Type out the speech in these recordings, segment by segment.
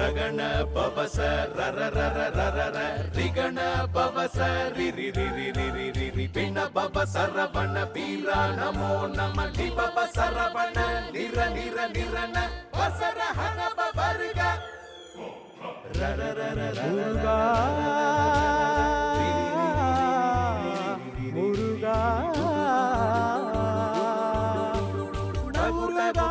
ರಗಣ ಪವಸ ರರ ರರ ರರ ರ ರಿಗಣ ಪವಸ ರಿ ರಿ ರಿ ರಿ ರಿ ರಿ ರಿ ರಿ ಪಿಣ ಪವ ಸರವಣ ಬೀರ ನಮೋ ನಮ ಲಿ ಪವ ಸರವಣ ನಿರ ನಿರ ನಿರನ ವಸರ ಹನ ಪವರ್ಗ ರರ ರರ ರರ முருகா முருகா முருகா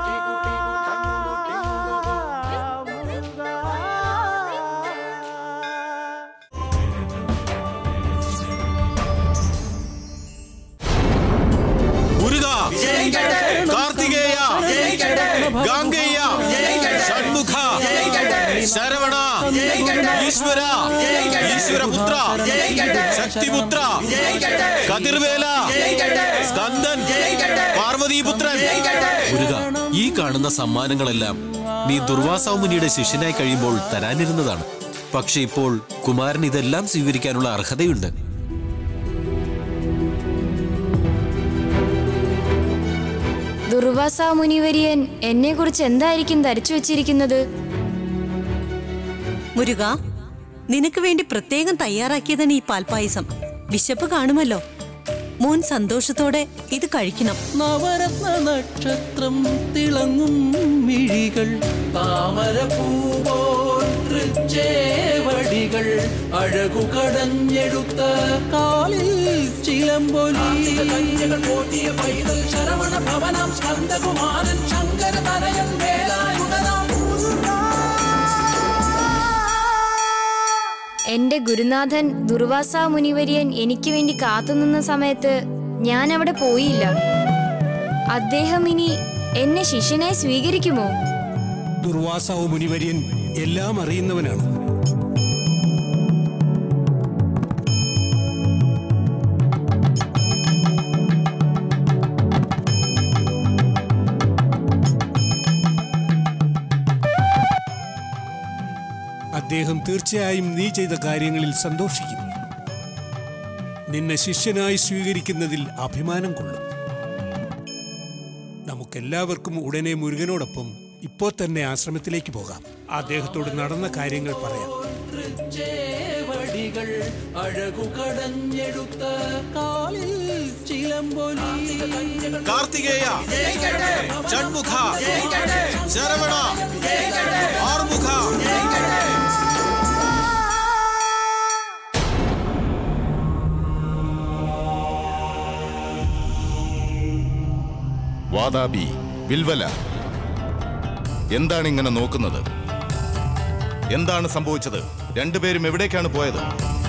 முருகா മുരുക കാർത്തികേയ ഗാംഗേയ ഷൺമുഖ ശരവണ ഈശ്വര ഈശ്വരപുത്ര ശക്തിപുത്ര കതിർവേല സ്കന്ദൻ പാർവതീപുത്രൻ മുരുക ഈ കാണുന്ന സമ്മാനങ്ങളെല്ലാം നീ ദുർവാസാവ് മുനിയുടെ ശിഷ്യനായി കഴിയുമ്പോൾ തരാനിരുന്നതാണ് പക്ഷെ ഇപ്പോൾ കുമാരൻ ഇതെല്ലാം സ്വീകരിക്കാനുള്ള അർഹതയുണ്ട് ദുർവാസ മുനിവര്യൻ എന്നെ കുറിച്ച് എന്തായിരിക്കും ധരിച്ചു വച്ചിരിക്കുന്നത് മുരുക നിനക്ക് വേണ്ടി പ്രത്യേകം തയ്യാറാക്കിയതാണ് ഈ പാൽപ്പായസം വിശപ്പ് കാണുമല്ലോ മോൻ സന്തോഷത്തോടെ ഇത് കഴിക്കണം നവരത്ന നക്ഷത്രം തിളങ്ങും മിഴികൾ താമരപ്പൂപോൽ തൃച്ചേവടികൾ അഴകു കടഞ്ഞെടുത്ത കാലിൽ ചിലമ്പൊലി കന്യകൾ പോറ്റിയ പൈതൽ ശരവണ ഭവനം സ്കന്ദകുമാരൻ ശങ്കര തനയൻ വേലായുധനാം എന്റെ ഗുരുനാഥൻ ദുർവാസ മുനിവര്യൻ എനിക്ക് വേണ്ടി കാത്തുനിന്ന സമയത്ത് ഞാൻ അവിടെ പോയില്ല അദ്ദേഹം ഇനി എന്നെ ശിഷ്യനായി സ്വീകരിക്കുമോ ദുർവാസാവ് മുനിവര്യൻ എല്ലാം അറിയുന്നവനാണ് അദ്ദേഹം തീർച്ചയായും നീ ചെയ്ത കാര്യങ്ങളിൽ സന്തോഷിക്കും നിന്നെ ശിഷ്യനായി സ്വീകരിക്കുന്നതിൽ അഭിമാനം കൊള്ളും നമുക്കെല്ലാവർക്കും ഉടനെ മുരുകനോടൊപ്പം ഇപ്പോൾ തന്നെ ആശ്രമത്തിലേക്ക് പോകാം അദ്ദേഹത്തോട് നടന്ന കാര്യങ്ങൾ പറയാം ചേവടികൾ അഴകു കടഞ്ഞെടുത്ത കാലിൽ ചിലമ്പൊലി കാർത്തികേയ ഷൺമുഖ ശരവണ ആറുമുഖ വാതാബി വിൽവല എന്താണ് ഇങ്ങനെ നോക്കുന്നത് എന്താണ് സംഭവിച്ചത് രണ്ടുപേരും എവിടേക്കാണ് പോയത്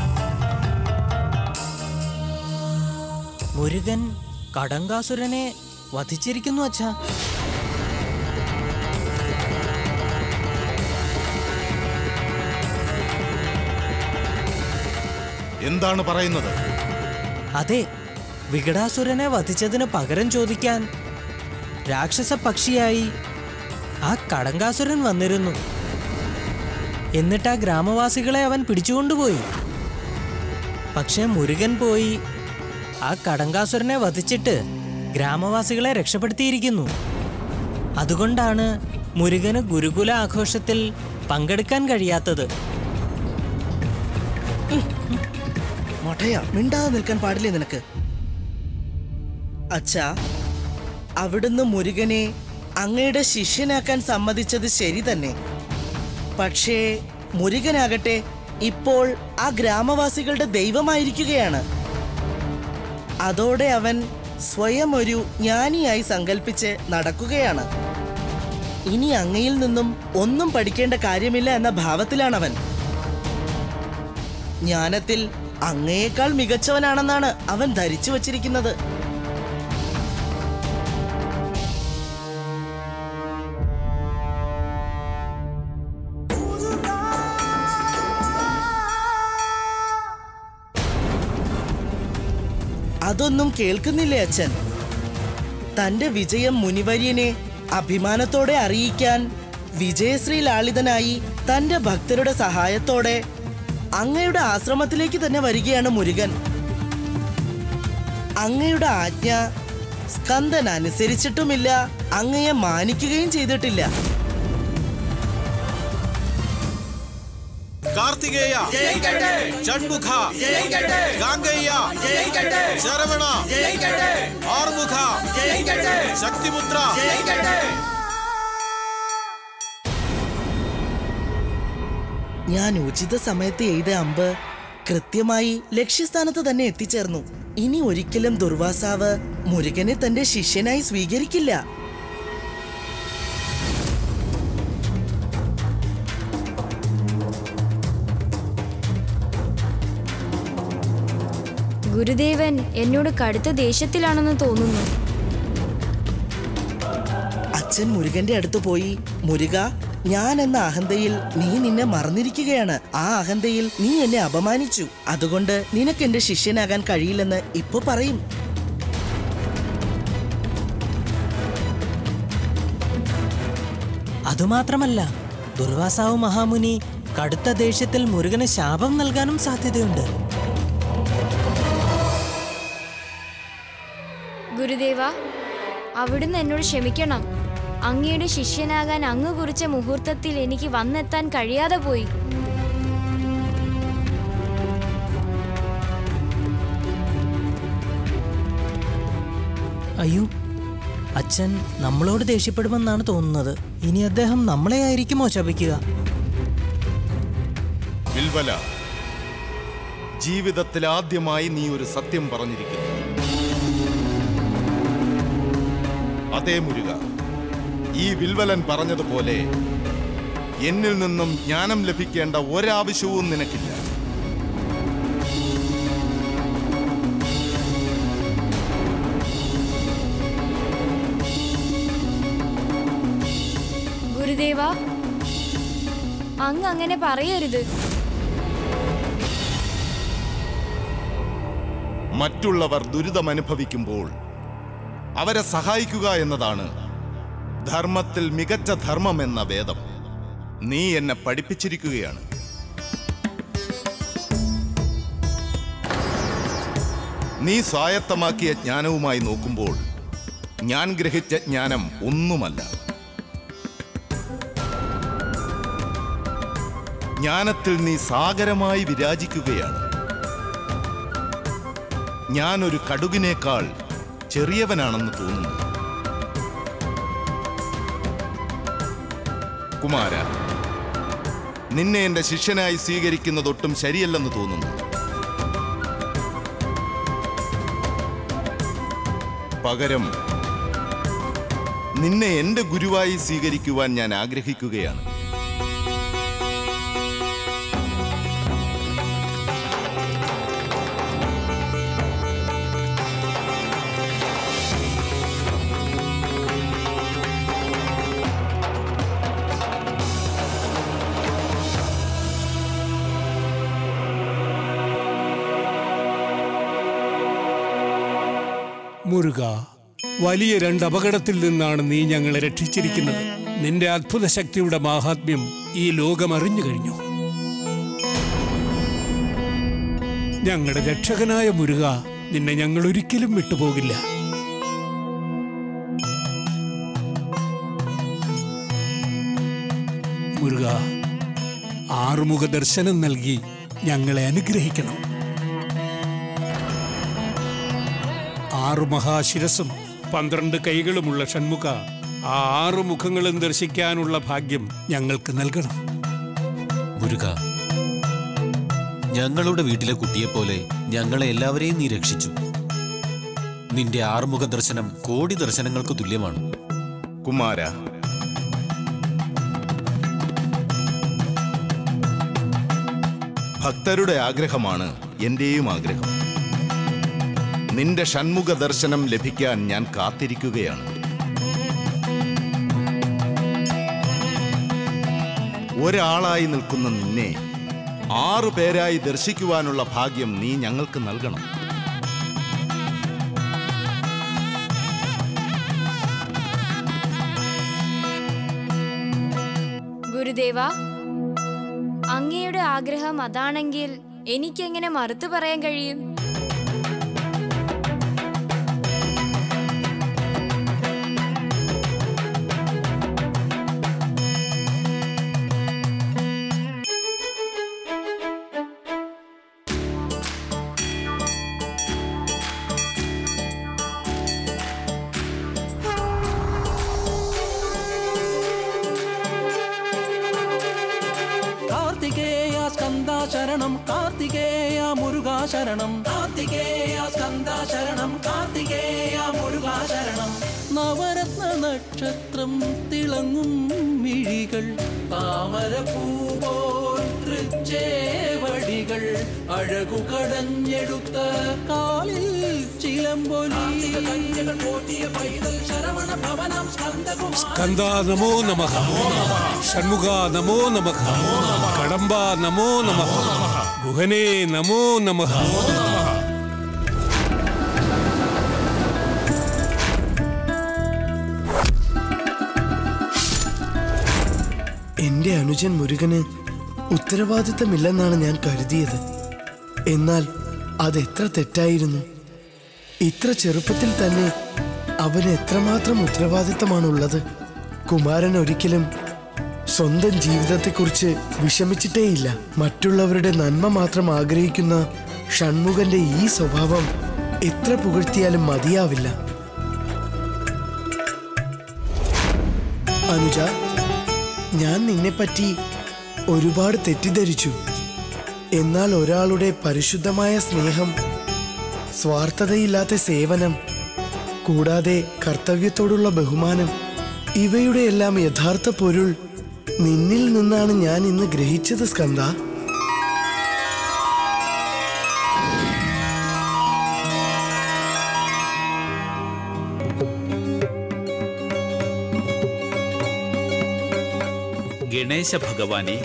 മുരുകൻ കടങ്കാസുരനെ വധിച്ചിരിക്കുന്നു അച്ഛാ എന്താണ് പറയുന്നത് അതെ വികടാസുരനെ വധിച്ചതിന് പകരം ചോദിക്കാൻ രാക്ഷസ പക്ഷിയായി ആ കടങ്കാസുരൻ വന്നിരുന്നു എന്നിട്ട് ആ ഗ്രാമവാസികളെ അവൻ പിടിച്ചുകൊണ്ടുപോയി പക്ഷേ മുരുകൻ പോയി ആ കടങ്കാസുരനെ വധിച്ചിട്ട് ഗ്രാമവാസികളെ രക്ഷപ്പെടുത്തിയിരിക്കുന്നു അതുകൊണ്ടാണ് മുരുകന് ഗുരുകുല ആഘോഷത്തിൽ പങ്കെടുക്കാൻ കഴിയാത്തത് മൊട്ടയാ മിണ്ടാതെ നിൽക്കാൻ പാടില്ലേ നിനക്ക് അച്ഛാ അവിടുന്ന് മുരുകനെ അങ്ങയുടെ ശിഷ്യനാക്കാൻ സമ്മതിച്ചത് ശരി തന്നെ പക്ഷേ മുരുകനാകട്ടെ ഇപ്പോൾ ആ ഗ്രാമവാസികളുടെ ദൈവമായിരിക്കുകയാണ് അതോടെ അവൻ സ്വയം ഒരു ജ്ഞാനിയായി സങ്കല്പിച്ച് നടക്കുകയാണ് ഇനി അങ്ങയിൽ നിന്നും ഒന്നും പഠിക്കേണ്ട കാര്യമില്ല എന്ന ഭാവത്തിലാണവൻ ജ്ഞാനത്തിൽ അങ്ങയേക്കാൾ മികച്ചവനാണെന്നാണ് അവൻ ധരിച്ചു വച്ചിരിക്കുന്നത് അതൊന്നും കേൾക്കുന്നില്ലേ അച്ഛൻ തന്റെ വിജയം മുനിവര്യനെ അഭിമാനത്തോടെ അറിയിക്കാൻ വിജയശ്രീ ലാളിതനായി തന്റെ ഭക്തരുടെ സഹായത്തോടെ അങ്ങയുടെ ആശ്രമത്തിലേക്ക് തന്നെ വരികയാണ് മുരുകൻ അങ്ങയുടെ ആജ്ഞ സ്കന്ദൻ അനുസരിച്ചിട്ടുമില്ല അങ്ങയെ മാനിക്കുകയും ചെയ്തിട്ടില്ല കാർത്തികേയ ഷൺമുഖ ഗാംഗയ്യ ശരവണ ആറുമുഖ ശക്തിപുത്ര ഞാൻ ഉചിത സമയത്ത് എയ്ത അമ്പ് കൃത്യമായി ലക്ഷ്യസ്ഥാനത്ത് തന്നെ എത്തിച്ചേർന്നു ഇനി ഒരിക്കലും ദുർവാസാവ് മുരുകനെ തന്റെ ശിഷ്യനായി സ്വീകരിക്കില്ല ഗുരുദേവൻ എന്നോട് കടുത്ത ദേഷ്യത്തിലാണെന്ന് തോന്നുന്നു അച്ഛൻ മുരുകന്റെ അടുത്ത് പോയി മുരുക ഞാൻ എന്ന അഹന്തയിൽ നീ നിന്നെ മറന്നിരിക്കുകയാണ് ആ അഹന്തയിൽ നീ എന്നെ അപമാനിച്ചു അതുകൊണ്ട് നിനക്ക് എന്റെ ശിഷ്യനാകാൻ കഴിയില്ലെന്ന് ഇപ്പൊ പറയും അതുമാത്രമല്ല ദുർവാസാവ് മഹാമുനി കടുത്ത ദേഷ്യത്തിൽ മുരുകന് ശാപം നൽകാനും സാധ്യതയുണ്ട് ഗുരുദേവ അവിടുന്ന് എന്നോട് ക്ഷമിക്കണം അങ്ങയുടെ ശിഷ്യനാകാൻ അങ്ങ് കുറിച്ച മുഹൂർത്തത്തിൽ എനിക്ക് വന്നെത്താൻ കഴിയാതെ പോയി അയ്യോ അച്ഛൻ നമ്മളോട് ദേഷ്യപ്പെടുമെന്നാണ് തോന്നുന്നത് ഇനി അദ്ദേഹം നമ്മളെ ആയിരിക്കുമോ ശപിക്കുക വിൽവല ജീവിതത്തിൽ ആദ്യമായി നീ ഒരു സത്യം പറഞ്ഞിരിക്കുന്നു അതേ മുരുക ഈ വിൽവലൻ പറഞ്ഞതുപോലെ എന്നിൽ നിന്നും ജ്ഞാനം ലഭിക്കേണ്ട ഒരാവശ്യവും നിനക്കില്ല ഗുരുദേവ അങ്ങ് അങ്ങനെ പറയരുത് മറ്റുള്ളവർ ദുരിതമനുഭവിക്കുമ്പോൾ അവരെ സഹായിക്കുക എന്നതാണ് ധർമ്മത്തിൽ മികച്ച ധർമ്മം എന്ന വേദം നീ എന്നെ പഠിപ്പിച്ചിരിക്കുകയാണ് നീ സ്വായത്തമാക്കിയ ജ്ഞാനവുമായി നോക്കുമ്പോൾ ഞാൻ ഗ്രഹിച്ച ജ്ഞാനം ഒന്നുമല്ല ജ്ഞാനത്തിൽ നീ സാഗരമായി വിരാജിക്കുകയാണ് ഞാനൊരു കടുകിനേക്കാൾ ചെറിയവനാണെന്ന് തോന്നുന്നു കുമാര നിന്നെ എന്റെ ശിഷ്യനായി സ്വീകരിക്കുന്നതൊട്ടും ശരിയല്ലെന്ന് തോന്നുന്നു പകരം നിന്നെ എന്റെ ഗുരുവായി സ്വീകരിക്കുവാൻ ഞാൻ ആഗ്രഹിക്കുകയാണ് മുരുക വലിയ രണ്ട് അപകടത്തിൽ നിന്നാണ് നീ ഞങ്ങളെ രക്ഷിച്ചിരിക്കുന്നത് നിന്റെ അത്ഭുത ശക്തിയുടെ മാഹാത്മ്യം ഈ ലോകം അറിഞ്ഞു കഴിഞ്ഞു ഞങ്ങളുടെ രക്ഷകനായ മുരുക നിന്നെ ഞങ്ങൾ ഒരിക്കലും വിട്ടുപോകില്ല മുരുക ആറുമുഖ ദർശനം നൽകി ഞങ്ങളെ അനുഗ്രഹിക്കണം ആറു മഹാശിരസും പന്ത്രണ്ട് കൈകളുമുള്ള ഷൺമുഖ ആ ആറു മുഖങ്ങളും ദർശിക്കാനുള്ള ഭാഗ്യം ഞങ്ങൾക്ക് നൽകണം മുരുക ഞങ്ങളുടെ വീട്ടിലെ കുട്ടിയെപ്പോലെ ഞങ്ങളെ എല്ലാവരെയും നീ രക്ഷിച്ചു നിന്റെ ആറുമുഖ ദർശനം കോടി ദർശനങ്ങൾക്ക് തുല്യമാണ് കുമാര ഭക്തരുടെ ആഗ്രഹമാണ് എന്റെയും ആഗ്രഹം നിന്റെ ഷൺമുഖ ദർശനം ലഭിക്കാൻ ഞാൻ കാത്തിരിക്കുകയാണ് ഒരാളായി നിൽക്കുന്ന നിന്നെ ആറു പേരായി ദർശിക്കുവാനുള്ള ഭാഗ്യം നീ ഞങ്ങൾക്ക് നൽകണം ഗുരുദേവ അങ്ങയുടെ ആഗ്രഹം അതാണെങ്കിൽ എനിക്കെങ്ങനെ മറുത്തു പറയാൻ കഴിയും ശരണം കാർത്തികേയ മുരുകാ ശരണം കാർത്തികേയ സ്കന്ദ ശരണം കാർത്തികേയ മുരുകാ ശരണം നവരത്ന നക്ഷത്രം തിളങ്ങും മിഴികൾ താമരപ്പൂപോൽ തൃച്ചേവടികൾ അഴകു കടഞ്ഞെടുത്ത കാലിൽ ചിലമ്പൊലി പോറ്റിയ പൈതൽ ശരവണ ഭവനം സ്കന്ദകുമാര സ്കന്ദ നമോ നമ ഷൺമുഖ നമോ നമ കടമ്പ നമോ നമ ഗുഹനേ നമോ നമ എന്റെ അനുജൻ മുരുകന് ഉത്തരവാദിത്തമില്ലെന്നാണ് ഞാൻ കരുതിയത് എന്നാൽ അതെത്ര തെറ്റായിരുന്നു ഇത്ര ചെറുപ്പത്തിൽ തന്നെ അവന് എത്രമാത്രം ഉത്തരവാദിത്തമാണുള്ളത് കുമാരൻ ഒരിക്കലും സ്വന്തം ജീവിതത്തെക്കുറിച്ച് വിഷമിച്ചിട്ടേയില്ല മറ്റുള്ളവരുടെ നന്മ മാത്രം ആഗ്രഹിക്കുന്ന ഷൺമുഖന്റെ ഈ സ്വഭാവം എത്ര പുകഴ്ത്തിയാലും മതിയാവില്ല അനുജ ഞാൻ നിന്നെപ്പറ്റി ഒരുപാട് തെറ്റിദ്ധരിച്ചു എന്നാൽ ഒരാളുടെ പരിശുദ്ധമായ സ്നേഹം സ്വാർത്ഥതയില്ലാത്ത സേവനം കൂടാതെ കർത്തവ്യത്തോടുള്ള ബഹുമാനം ഇവയുടെ എല്ലാം യഥാർത്ഥ പൊരുൾ നിന്നിൽ നിന്നാണ് ഞാൻ ഇന്ന് ഗ്രഹിച്ചത് സ്കന്ദ ഗണേശ ഭഗവാനെ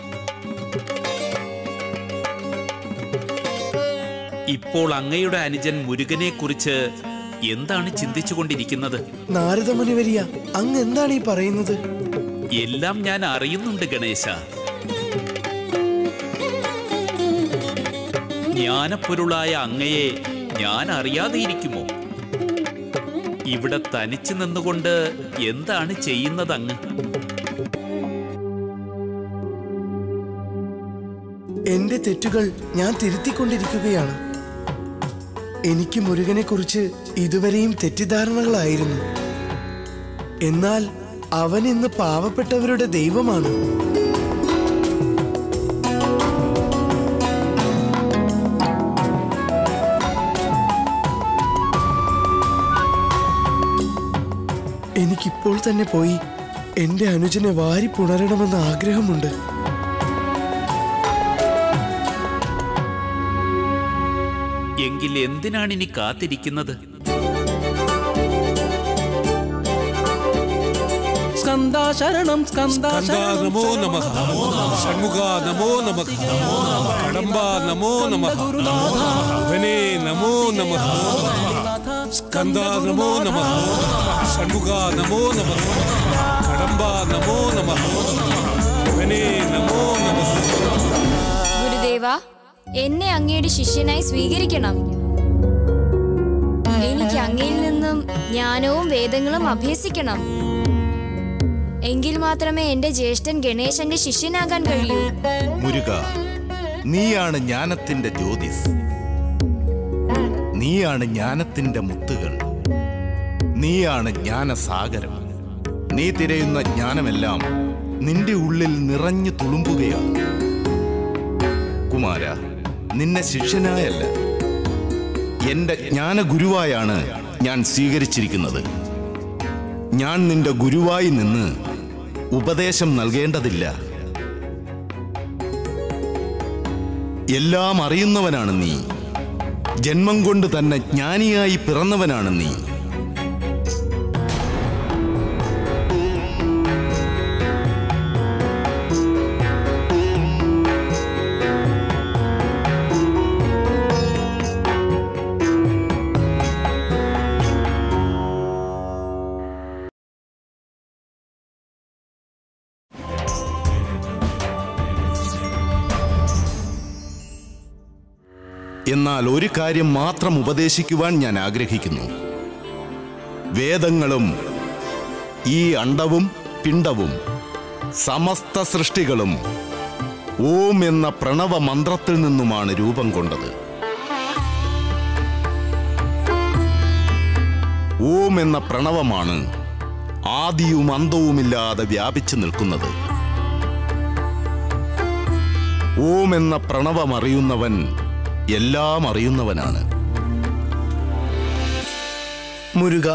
ഇപ്പോൾ അങ്ങയുടെ അനുജൻ മുരുകനെ കുറിച്ച് എന്താണ് ചിന്തിച്ചുകൊണ്ടിരിക്കുന്നത് നാരദമുനി വരിയ അങ്ങ് എന്താണ് ഈ പറയുന്നത് എല്ലാം ഞാൻ അറിയുന്നുണ്ട് ഗണേശ ജ്ഞാനപ്പൊരുളായ അങ്ങയെ ഞാൻ അറിയാതെ ഇരിക്കുമോ ഇവിടെ തനിച്ചു നിന്നുകൊണ്ട് എന്താണ് ചെയ്യുന്നത് അങ്ങ് എന്റെ തെറ്റുകൾ ഞാൻ തിരുത്തിക്കൊണ്ടിരിക്കുകയാണ് എനിക്ക് മുരുകനെ കുറിച്ച് ഇതുവരെയും തെറ്റിദ്ധാരണകളായിരുന്നു എന്നാൽ അവൻ ഇന്ന് പാവപ്പെട്ടവരുടെ ദൈവമാണ് എനിക്കിപ്പോൾ തന്നെ പോയി എന്റെ അനുജനെ വാരി പുണരണമെന്ന് ആഗ്രഹമുണ്ട് എങ്കിൽ എന്തിനാണ് ഇനി കാത്തിരിക്കുന്നത് സ്കന്ദ ശരണം സ്കന്ദ സ്കന്ദ നമോ നമ ഷൺമുഖ നമോ നമ കടമ്പ നമോ നമ ഗുഹനേ നമോ നമ സ്കന്ദ നമോ നമ ഷൺമുഖ നമോ നമ കടമ്പ നമോ നമ ഗുഹനേ നമോ നമ ഗുരുദേവ എന്നെ അങ്ങയുടെ ശിഷ്യനായി സ്വീകരിക്കണം എനിക്ക് അങ്ങയിൽ നിന്നും ജ്ഞാനവും വേദങ്ങളും അഭ്യസിക്കണം എങ്കിൽ മാത്രമേ എന്റെ ജ്യേഷ്ഠൻ ഗണേശന്റെ ശിഷ്യനാകാൻ കഴിയൂ മുരുക നീയാണ് ജ്ഞാനത്തിന്റെ ജ്യോതിസ് നീയാണ് ജ്ഞാനത്തിന്റെ മുത്തുകൾ നീയാണ് ജ്ഞാനസാഗരം നീ തിരയുന്ന ജ്ഞാനമെല്ലാം നിന്റെ ഉള്ളിൽ നിറഞ്ഞു തുളുമ്പുകയാണ് കുമാര നിന്നെ ശിഷ്യനായല്ല എന്റെ ജ്ഞാനഗുരുവായാണ് ഞാൻ സ്വീകരിച്ചിരിക്കുന്നത് ഞാൻ നിന്റെ ഗുരുവായി നിന്ന് ഉപദേശം നൽകേണ്ടതില്ല എല്ലാം അറിയുന്നവനാണ് നീ ജന്മം കൊണ്ട് തന്നെ ജ്ഞാനിയായി പിറന്നവനാണ് നീ എന്നാൽ ഒരു കാര്യം മാത്രം ഉപദേശിക്കുവാൻ ഞാൻ ആഗ്രഹിക്കുന്നു വേദങ്ങളും ഈ അണ്ടവും പിണ്ടവും സമസ്ത സൃഷ്ടികളും ഓം എന്ന പ്രണവ മന്ത്രത്തിൽ നിന്നുമാണ് രൂപം കൊണ്ടത് ഓം എന്ന പ്രണവമാണ് ആദിയും അന്തവുമില്ലാതെ വ്യാപിച്ചു നിൽക്കുന്നത് ഓം എന്ന പ്രണവം അറിയുന്നവൻ എല്ലാം അറിയുന്നവനാണ് മുരുക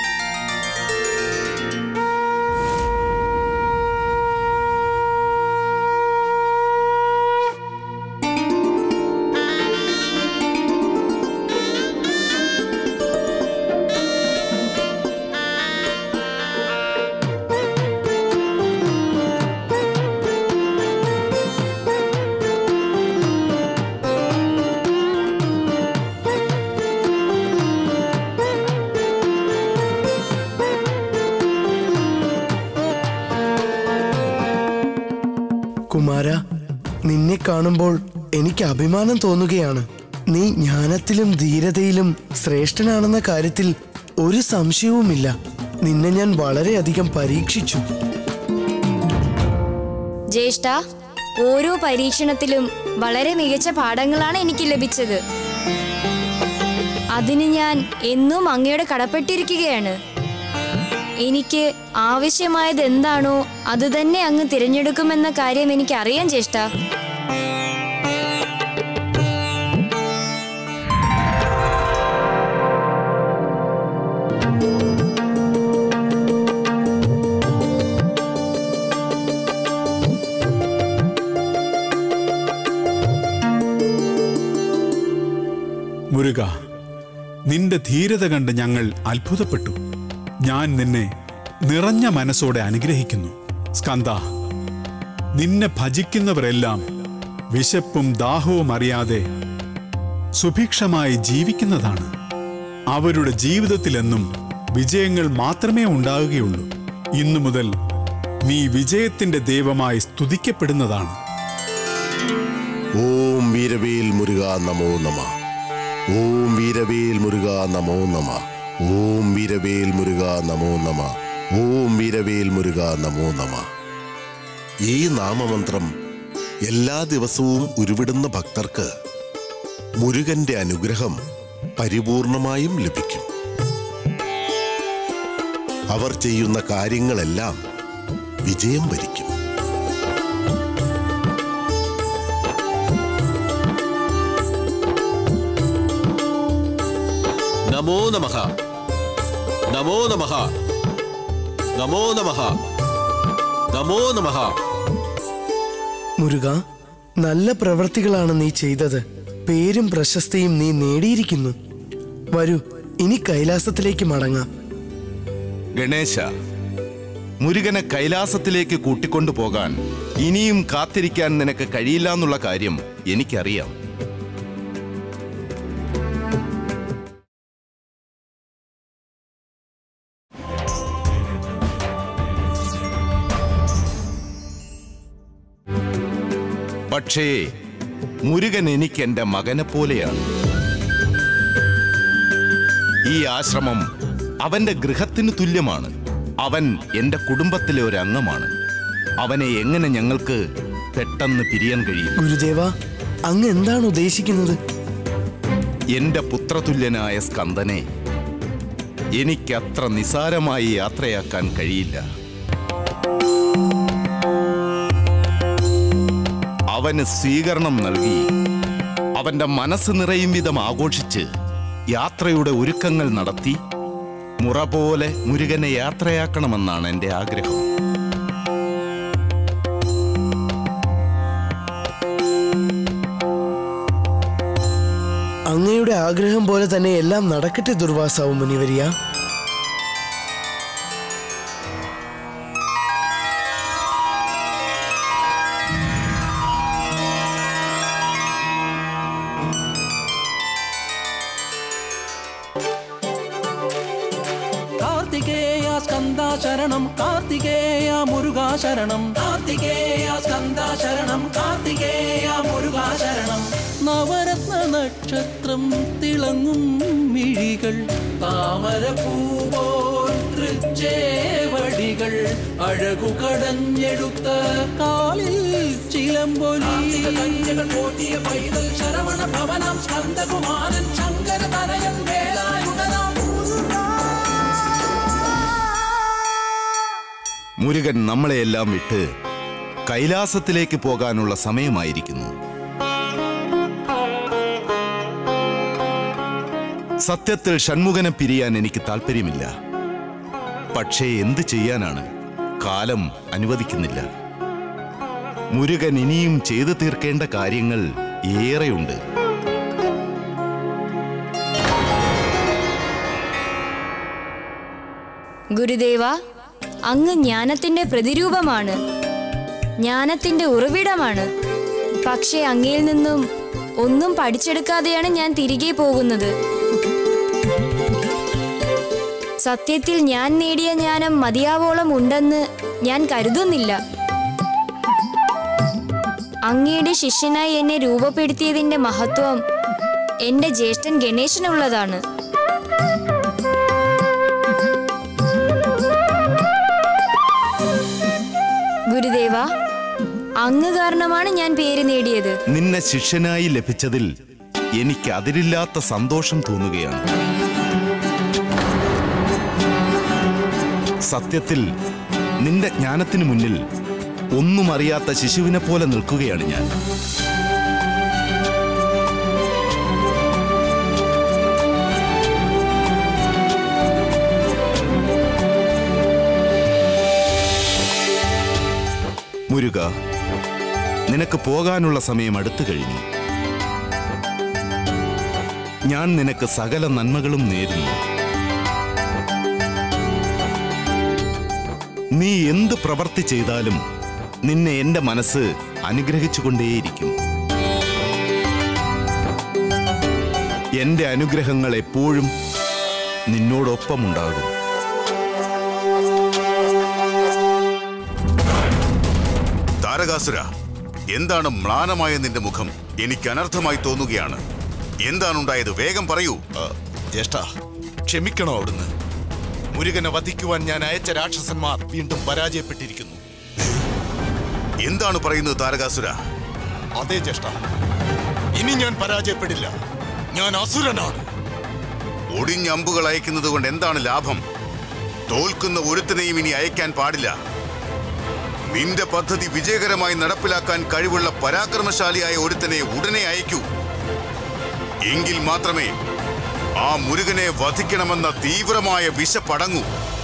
കുമാര നിന്നെ കാണുമ്പോൾ എനിക്ക് അഭിമാനം തോന്നുകയാണ് നീ ജ്ഞാനത്തിലും ധീരതയിലും ശ്രേഷ്ഠനാണെന്ന കാര്യത്തിൽ ഒരു സംശയവുമില്ല നിന്നെ ഞാൻ വളരെയധികം പരീക്ഷിച്ചു ജ്യേഷ്ഠ ഓരോ പരീക്ഷണത്തിലും വളരെ മികച്ച പാഠങ്ങളാണ് എനിക്ക് ലഭിച്ചത് അതിന് ഞാൻ എന്നും അങ്ങയോട് കടപ്പെട്ടിരിക്കുകയാണ് എനിക്ക് ആവശ്യമായത് എന്താണോ അത് തന്നെ അങ്ങ് തിരഞ്ഞെടുക്കുമെന്ന കാര്യം എനിക്ക് അറിയാം ജ്യേഷ്ഠ മുരുക നിന്റെ ധീരത കണ്ട് ഞങ്ങൾ അത്ഭുതപ്പെട്ടു ഞാൻ നിന്നെ നിറഞ്ഞ മനസ്സോടെ അനുഗ്രഹിക്കുന്നു സ്കന്ദ നിന്നെ ഭജിക്കുന്നവരെല്ലാം വിശപ്പും ദാഹവും അറിയാതെ സുഭിക്ഷമായി ജീവിക്കുന്നതാണ് അവരുടെ ജീവിതത്തിലെന്നും വിജയങ്ങൾ മാത്രമേ ഉണ്ടാവുകയുള്ളൂ ഇന്നു മുതൽ നീ വിജയത്തിന്റെ ദൈവമായി സ്തുതിക്കപ്പെടുന്നതാണ് ഓം വീരവേൽ മുരുക നമോ നമ ഓം വീരവേൽ മുരുക നമോ നമ ഓം വീരവേൽ മുരുക നമോ നമ ഓം വീരവേൽ മുരുക നമോ നമ ഈ നാമമന്ത്രം എല്ലാ ദിവസവും ഉരുവിടുന്ന ഭക്തർക്ക് മുരുകന്റെ അനുഗ്രഹം പരിപൂർണമായും ലഭിക്കും അവർ ചെയ്യുന്ന കാര്യങ്ങളെല്ലാം വിജയം വരിക്കും നമോ നമഃ നമോ നമഃ നമോ നമഃ നമോ നമഃ മുരുക നല്ല പ്രവൃത്തികളാണ് നീ ചെയ്തത് പേരും പ്രശസ്തിയും നീ നേടിയിരിക്കുന്നു വരൂ ഇനി കൈലാസത്തിലേക്ക് മടങ്ങാം ഗണേശ മുരുകനെ കൈലാസത്തിലേക്ക് കൂട്ടിക്കൊണ്ടു പോകാൻ ഇനിയും കാത്തിരിക്കാൻ നിനക്ക് കഴിയില്ല എന്നുള്ള കാര്യം എനിക്കറിയാം പക്ഷേ മുരുകൻ എനിക്ക് എന്റെ മകനെ പോലെയാണ് ഈ ആശ്രമം അവന്റെ ഗൃഹത്തിന് തുല്യമാണ് അവൻ എന്റെ കുടുംബത്തിലെ ഒരു അംഗമാണ് അവനെ എങ്ങനെ ഞങ്ങൾക്ക് പെട്ടെന്ന് പിരിയാൻ കഴിയും ഗുരുദേവ അങ്ങ് എന്താണ് ഉദ്ദേശിക്കുന്നത് എന്റെ പുത്രതുല്യനായ സ്കന്ദനെ എനിക്കത്ര നിസാരമായി യാത്രയാക്കാൻ കഴിയില്ല അവന് സ്വീകരണം നൽകി അവന്റെ മനസ്സ് നിറയും വിധം ആഘോഷിച്ച് യാത്രയുടെ ഒരുക്കങ്ങൾ നടത്തി മുറ പോലെ മുരുകനെ യാത്രയാക്കണമെന്നാണ് എൻ്റെ ആഗ്രഹം അങ്ങയുടെ ആഗ്രഹം പോലെ തന്നെ എല്ലാം നടക്കട്ടെ ദുർവാസാവും മുനിവരിയ കാർത്തികേയ സ്കന്ദ ശരണം കാർത്തികേയ മുരുക ശരണം കാർത്തികേയ സ്കന്ദ ശരണം കാർത്തികേയ മുരുക ശരണം നവരത്ന നക്ഷത്രം തിളങ്ങും മിഴികൾ താമരപ്പൂപോൽ തൃച്ചേവടികൾ അഴകു കടഞ്ഞെടുത്ത കാലിൽ ചിലമ്പൊലി കഞ്ചകൾ പോറ്റിയ പൈതൽ ശരവണ ഭവനം സ്കന്ദകുമാരൻ ശങ്കര തനയൻ വേലായുധനാം മുരുകൻ നമ്മളെയെല്ലാം വിട്ട് കൈലാസത്തിലേക്ക് പോകാനുള്ള സമയമായിരിക്കുന്നു സത്യത്തിൽ ഷൺമുഖനെ പിരിയാൻ എനിക്ക് താല്പര്യമില്ല പക്ഷേ എന്ത് ചെയ്യാനാണ് കാലം അനുവദിക്കുന്നില്ല മുരുകൻ ഇനിയും ചെയ്തു തീർക്കേണ്ട കാര്യങ്ങൾ ഏറെയുണ്ട് ഗുരുദേവ അങ്ങ് ജ്ഞാനത്തിന്റെ പ്രതിരൂപമാണ് ജ്ഞാനത്തിന്റെ ഉറവിടമാണ് പക്ഷേ അങ്ങയിൽ നിന്നും ഒന്നും പഠിച്ചെടുക്കാതെയാണ് ഞാൻ തിരികെ പോകുന്നത് സത്യത്തിൽ ഞാൻ നേടിയ ജ്ഞാനം മതിയാവോളം ഉണ്ടെന്ന് ഞാൻ കരുതുന്നില്ല അങ്ങയുടെ ശിഷ്യനായി എന്നെ രൂപപ്പെടുത്തിയതിന്റെ മഹത്വം എന്റെ ജ്യേഷ്ഠൻ ഗണേശനുള്ളതാണ് ഗുരുദേവ അങ്ങ് കാരണമാണ് ഞാൻ പേര് നേടിയത് നിന്നെ ശിഷ്യനായി ലഭിച്ചതിൽ എനിക്ക് അതിരില്ലാത്ത സന്തോഷം തോന്നുകയാണ് സത്യത്തിൽ നിന്റെ ജ്ഞാനത്തിനു മുന്നിൽ ഒന്നും അറിയാത്ത ശിശുവിനെ പോലെ നിൽക്കുകയാണ് ഞാൻ മുരുക നിനക്ക് പോകാനുള്ള സമയം അടുത്തു കഴിഞ്ഞു ഞാൻ നിനക്ക് സകല നന്മകളും നേരുന്നു നീ എന്ത് പ്രവർത്തി ചെയ്താലും നിന്നെ എന്റെ മനസ്സ് അനുഗ്രഹിച്ചുകൊണ്ടേയിരിക്കും എന്റെ അനുഗ്രഹങ്ങൾ എപ്പോഴും നിന്നോടൊപ്പമുണ്ടാകും താരകാസുര എന്താണ് മ്ലാനമായ നിന്റെ മുഖം എനിക്ക് അനർത്ഥമായി തോന്നുകയാണ് എന്താണുണ്ടായത് വേഗം പറയൂ ജ്യേഷ്ഠ ക്ഷമിക്കണോ അവിടുന്ന് മുരുകനെ വധിക്കുവാൻ ഞാൻ അയച്ച രാക്ഷസന്മാർ വീണ്ടും പരാജയപ്പെട്ടിരിക്കുന്നു എന്താണ് പറയുന്നത് താരകാസുര അതെ ജ്യേഷ്ഠ ഇനി ഞാൻ പരാജയപ്പെടില്ല ഞാൻ അസുരനാണ് ഒടിഞ്ഞമ്പുകൾ അയക്കുന്നത് കൊണ്ട് എന്താണ് ലാഭം തോൽക്കുന്ന ഒരുത്തിനെയും ഇനി അയക്കാൻ പാടില്ല നിന്റെ പദ്ധതി വിജയകരമായി നടപ്പിലാക്കാൻ കഴിവുള്ള പരാക്രമശാലിയായ ഒരുത്തനെ ഉടനെ അയക്കൂ എങ്കിൽ മാത്രമേ ആ മുരുകനെ വധിക്കണമെന്ന തീവ്രമായ വിശപ്പടങ്ങൂ